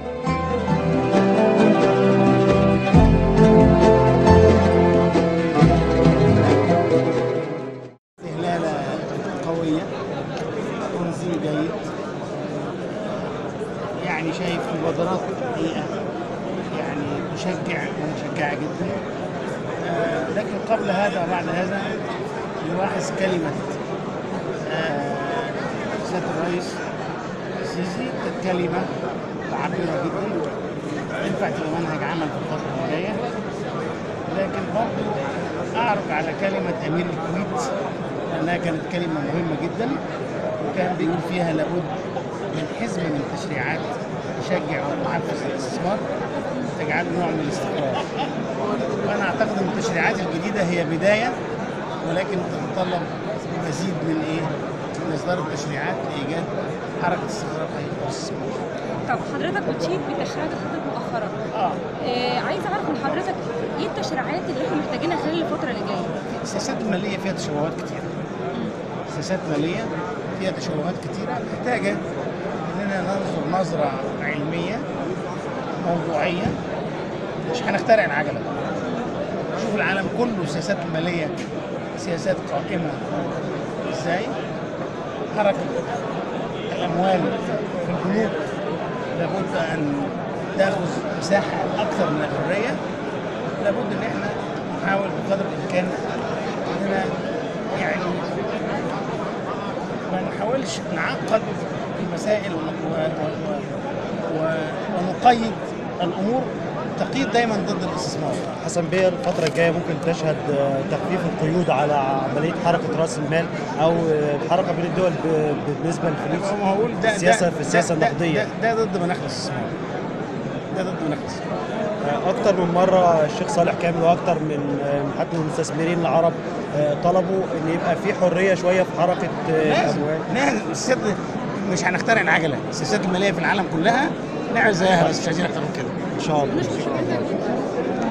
استهلالة قوية تنظيم جيد يعني شايف مبادرات دقيقة يعني تشجع ومشجعة جدا آه، لكن قبل هذا وبعد هذا نلاحظ كلمة آه، سيادة الرئيس السيسي كانت كلمة معبرة جدا ينفع تبقى منهج عمل في الفترة اللي جاية لكن برضه أعرف على كلمة أمير الكويت لأنها كانت كلمة مهمة جدا وكان بيقول فيها لابد من حزم من التشريعات تشجع وتحفز الاستثمار تجعله نوع من الاستقرار وأنا أعتقد أن التشريعات الجديدة هي بداية ولكن تتطلب مزيد من إيه؟ من إصدار التشريعات لإيجاد حركة استقرار حقيقية واستثمار. طب حضرتك بتشيد بالتشريعات اللي خدت مؤخرا آه آه عايز اعرف من حضرتك ايه التشريعات اللي احنا محتاجينها خلال الفتره اللي جايه السياسات المالية فيها تشوهات كتيرة السياسات المالية فيها تشوهات كتيرة محتاجة إننا ننظر نظرة علمية موضوعية مش هنخترع العجلة شوف العالم كله السياسات المالية سياسات قائمة ازاي حركة الأموال في البنوك لابد أن تأخذ مساحة أكثر من الحرية لابد ان احنا نحاول بقدر الامكان اننا يعني ما نحاولش نعقد المسائل ون- و- و- و- ونقيد الامور تقييد دايما ضد الاستثمار حسن بيه الفترة الجاية ممكن تشهد آه، تخفيف القيود على عملية حركة رأس المال أو آه، الحركة بين الدول ب- بالنسبة للفلوس ما هقول ده السياسة ده- في السياسة ده- ده- النقدية ده, ده ضد مناخ الاستثمار ده ضد مناخ الاستثمار آه، أكتر من مرة الشيخ صالح كامل وأكتر من آه، من حتى من المستثمرين العرب آه، طلبوا إن يبقى في حرية شوية في حركة آه، لازم الأموال لازم السياسات مش هنخترع العجله السياسات الماليه في العالم كلها نعمل زيها بس مش عايزين اكتر من كده إن شاء الله نشكر حضرتك